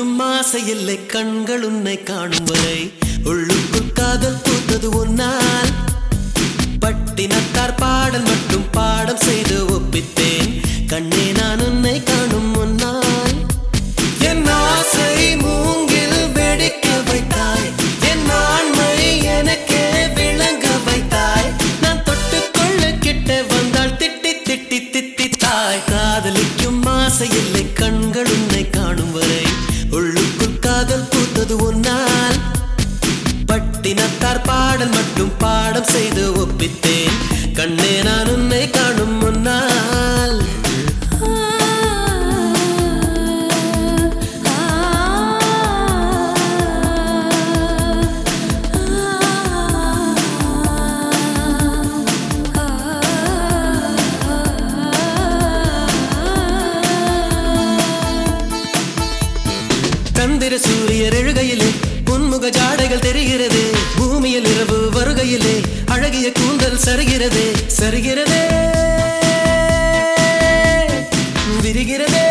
காதலிக்கும் ஆசையில்லை கண்கள் உன்னை காணும் வரை உள்ளுக்குள் காதல் பூத்தது உன்னால் பட்டினத்தார் பாடல் மட்டும் பாடம் செய்து ஒப்பித்தேன் கண்ணே நான் உன்னை காணும் முன்னால் என் ஆசை மூங்கில் வெடிக்க வைத்தாய் என் ஆண்மை எனக்கே விளங்க வைத்தாய் நான் தொட்டுக்கொள்ள கிட்ட வந்தால் திட்டி திட்டி திட்டி தாய் காதலிக்கும் ஆசை இல்லை கண்கள் உன்னை காணும் வரை உள்ளுக்குள் காதல் பூத்தது உன்னால் பட்டினத்தார் பாடல் மட்டும் பாடம் செய்து ஒப்பித்தேன் கண்ணே நான் உன்னை காணும் முன்னால் சந்திர சூரியர் எழுகையிலே புன்முக ஜாடைகள் தெரிகிறது பூமியில் இரவு வருகையிலே அழகிய கூந்தல் சருகிறதே சருகிறதே விரிகிறதே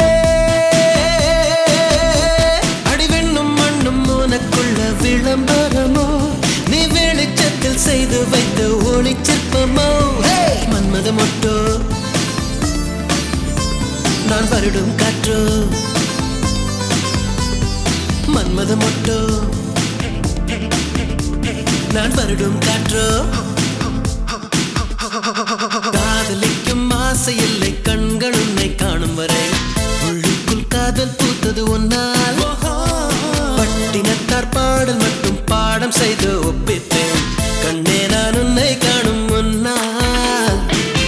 அடிவெண்ணும் மண்ணும் உனக்குள்ள விளம்பரமோ நீ வெளிச்சத்தில் செய்து வைத்த ஒளி சிற்பமோ மன்மத மொட்டோ நான் வருடும் காற்றோ மன்மத மொட்டோ நான் வருடும் காற்றோ காதலிக்கும் ஆசை இல்லை கண்கள் உன்னை காணும் வரை உள்ளுக்குள் காதல் பூத்தது ஒன்னால் பட்டினத்தார் பாடல் மட்டும் பாடம் செய்து ஒப்பித்தேன் கண்ணே நான் உன்னை காணும் முன்னால்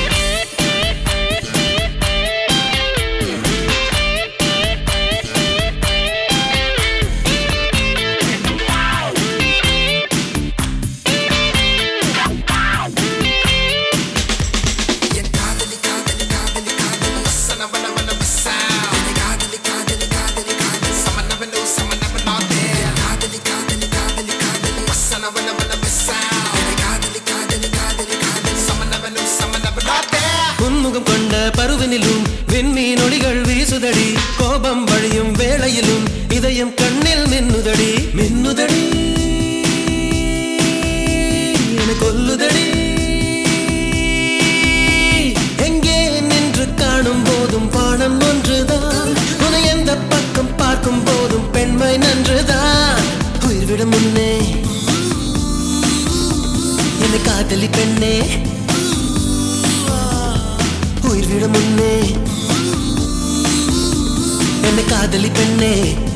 உன்முகம் கொண்ட பருவினிலும் விண்மீன் ஒளிகள் வீசுதடி கோபம் வழியும் வேளையிலும் இதயம் கண்ணில் மின்னுதடி மின்னுதடி என கொல்லுதடி எங்கே நின்று காணும் போதும் பாடம் ஒன்றுதான் உன்னை எந்த பக்கம் பார்க்கும் போதும் பெண்மை நன்றுதான் உயிர்விட முன்னே என்னை காதலி பெண்ணே உயிர் விட முன்னே என்னை காதலி பெண்ணே